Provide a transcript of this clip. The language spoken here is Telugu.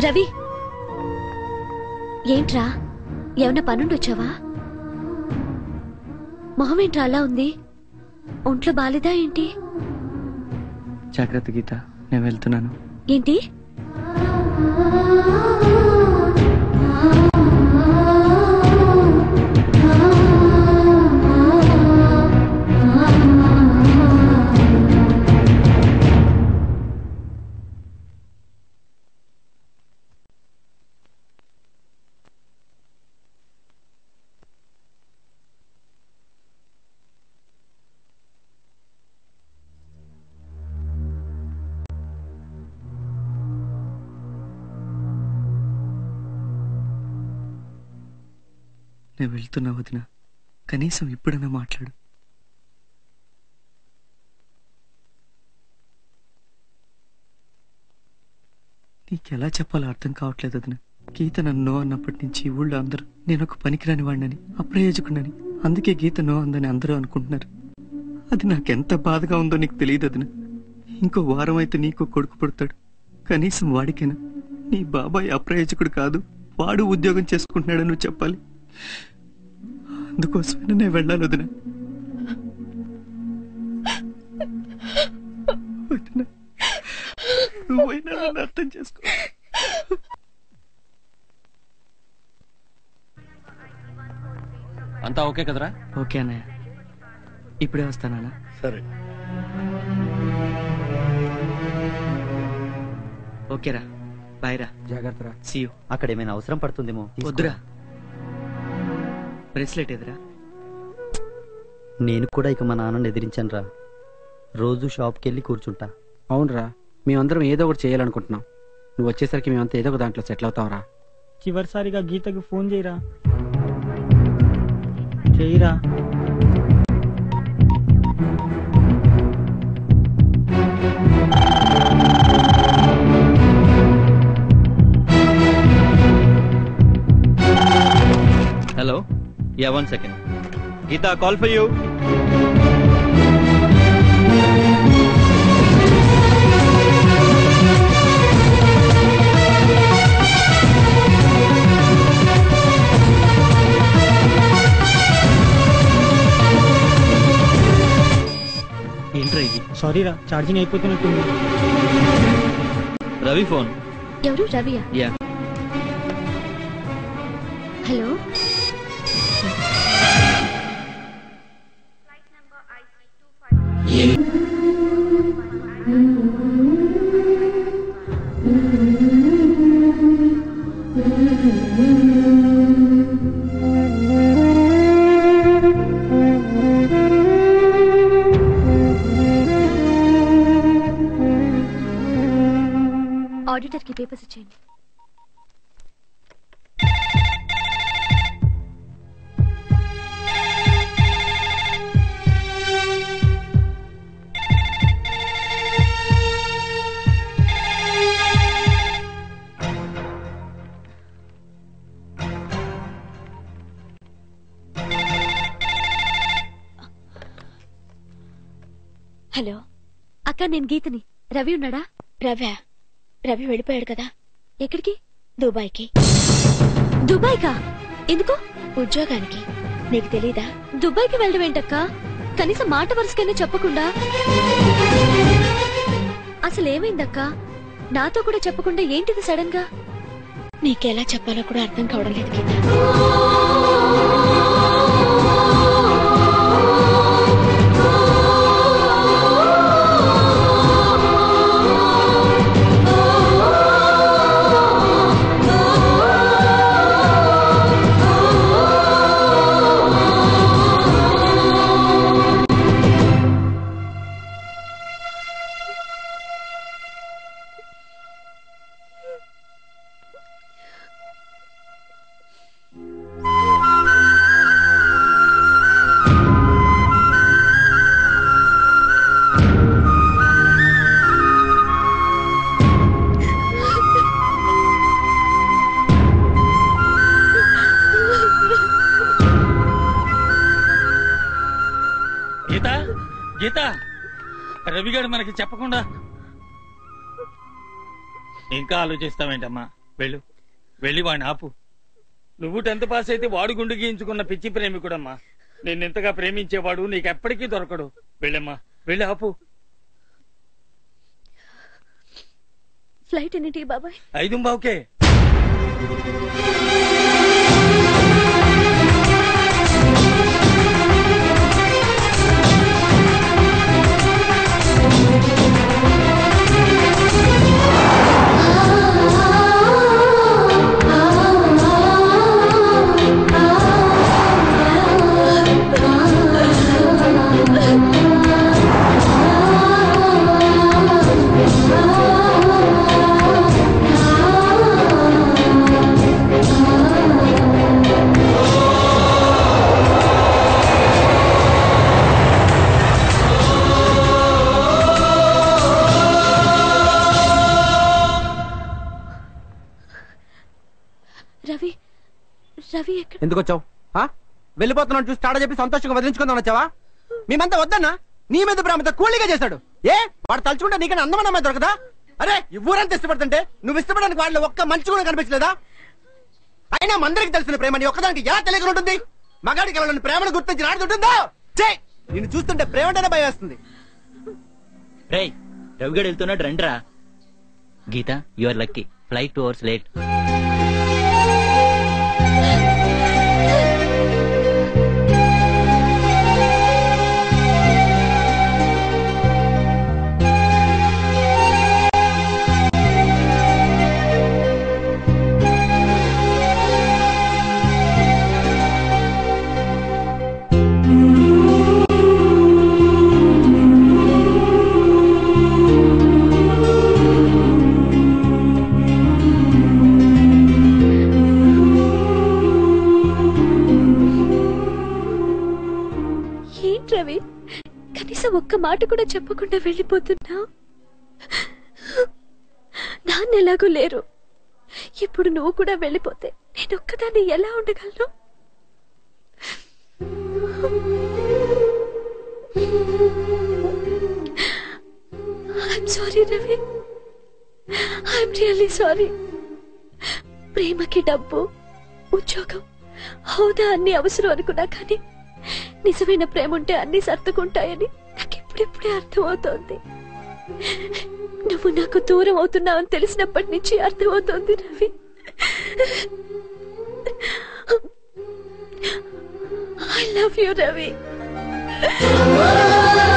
రవి ఏంట్రా ఏమన్నా పనుండి వచ్చావా మొహం ఏంట్రా అలా ఉంది ఒంట్లో బాలేదా ఏంటి జాగ్రత్త గీత నేను వెళ్తున్నాను ఏంటి నేను వెళ్తున్నా వదిన కనీసం ఇప్పుడైనా మాట్లాడు నీకెలా చెప్పాలో అర్థం కావట్లేదు వదిన గీత నన్ను నో అన్నప్పటి నుంచి ఊళ్ళో అందరూ నేను ఒక పనికిరాని వాడినని అప్రయోజకుడని అందుకే గీత నో అందని అందరూ అనుకుంటున్నారు అది నాకెంత బాధగా ఉందో నీకు తెలియదు వదిన ఇంకో వారం అయితే నీకు కొడుకు పుడతాడు కనీసం వాడికైనా నీ బాబాయ్ అప్రయోజకుడు కాదు వాడు ఉద్యోగం చేసుకుంటున్నాడని నువ్వు చెప్పాలి అందుకోసమైనా నేను వెళ్ళాలి వదిన వదిన నువ్వైనా నన్ను అర్థం చేసుకో అంతా ఓకే కదరా ఓకే అన్నయ్య ఇప్పుడే వస్తానా సరే ఓకేరా బాయ్ రా జాగ్రత్త సీ యూ అక్కడ ఏమైనా అవసరం పడుతుందేమో వద్దురా బ్రేస్లెట్ ఎదురా నేను కూడా ఇక మా నాన్నని ఎదిరించాను రా రోజు షాప్కి వెళ్ళి కూర్చుంటా అవునరా మేమందరం ఏదో ఒకటి చేయాలనుకుంటున్నాం నువ్వు వచ్చేసరికి మేమంతా ఏదో ఒక దాంట్లో సెటిల్ అవుతావురా చివరిసారిగా గీతకు ఫోన్ చేయరా చేయరా hello yeah one second Geeta call for you ఏంట్రా ఇది సారీరా ఛార్జింగ్ అయిపోతున్నట్టుంది రవి ఫోన్ ఎవరు రవియా యా హలో ఆడిటర్ కి పేపర్స్ ఇచ్చేయండి హలో అక్క నేను గీతని రవి ఉన్నాడా రవ్య రవి వెళ్ళిపోయాడు కదా ఎక్కడికి దుబాయ్కి దుబాయ్కా ఎందుకు ఉద్యోగానికి నీకు తెలీదా దుబాయ్కి వెళ్ళడం ఏంటక్క కనీసం మాట వరుసకైనా చెప్పకుండా అసలు ఏమైందక్క నాతో కూడా చెప్పకుండా ఏంటిది సడన్ గా నీకెలా చెప్పాలో కూడా అర్థం కావడం లేదు గీత గీత గీత రవి గారు మనకి చెప్పకుండా ఇంకా ఆలోచిస్తావేంటమ్మా వెళ్ళు వెళ్ళి వాడిని ఆపు నువ్వు టెన్త్ పాస్ అయితే వాడు గుండు గీయించుకున్న పిచ్చి ప్రేమికుడమ్మా నిన్నెంతగా ప్రేమించేవాడు నీకెప్పటికీ దొరకడు వెళ్ళమ్మా వెళ్ళి ఆపు ఫ్లైట్ ఎన్నింటికి బాబాయ్ ఐదు బావుకే రవి రవి ఎక్కడ ఎందుకు వచ్చావు వెళ్ళిపోతున్నాను చూసి టాటా చెప్పి సంతోషంగా వదిలించుకుందాం వచ్చావా మేమంతా వద్దన్నా నీ మీద ప్రేమతో కూలీగా చేశాడు ఏ వాడు తలుచుకుంటే నీకన్నా అందమైన అమ్మాయి దొరకదా అరే ఈ ఊరంతా ఇష్టపడుతుంటే నువ్వు ఇష్టపడడానికి వాళ్ళు ఒక్క మంచి కూడా కనిపించలేదా అయినా మందరికి తెలిసిన ప్రేమ నీ ఒక్కదానికి ఎలా తెలియకుండా ఉంటుంది మగాడికి వాళ్ళని ప్రేమను గుర్తించి నాడుతుంటుందో చే నిన్ను చూస్తుంటే ప్రేమ అంటేనే భయం వేస్తుంది రేయ్ రవిగడు వెళ్తున్నాడు రండిరా Geeta you are lucky flight two hours late ఏంటి రవి కనీసం ఒక్క మాట కూడా చెప్పకుండా వెళ్ళిపోతున్నావు నాన్న ఎలాగో లేరు ఇప్పుడు నువ్వు కూడా వెళ్ళిపోతే నేను ఒక్కదాన్ని ఎలా ఉండగలను I'm sorry Ravi I'm really sorry ప్రేమకి డబ్బు ఉద్యోగం హోదా అన్ని అవసరం అనుకున్నా కానీ నిజమైన ప్రేమ ఉంటే అన్ని సర్దుకుంటాయని నాకు ఇప్పుడిప్పుడే అర్థమవుతోంది నువ్వు నాకు దూరం అవుతున్నావని తెలిసినప్పటి నుంచి అర్థమవుతోంది Ravi I love you Ravi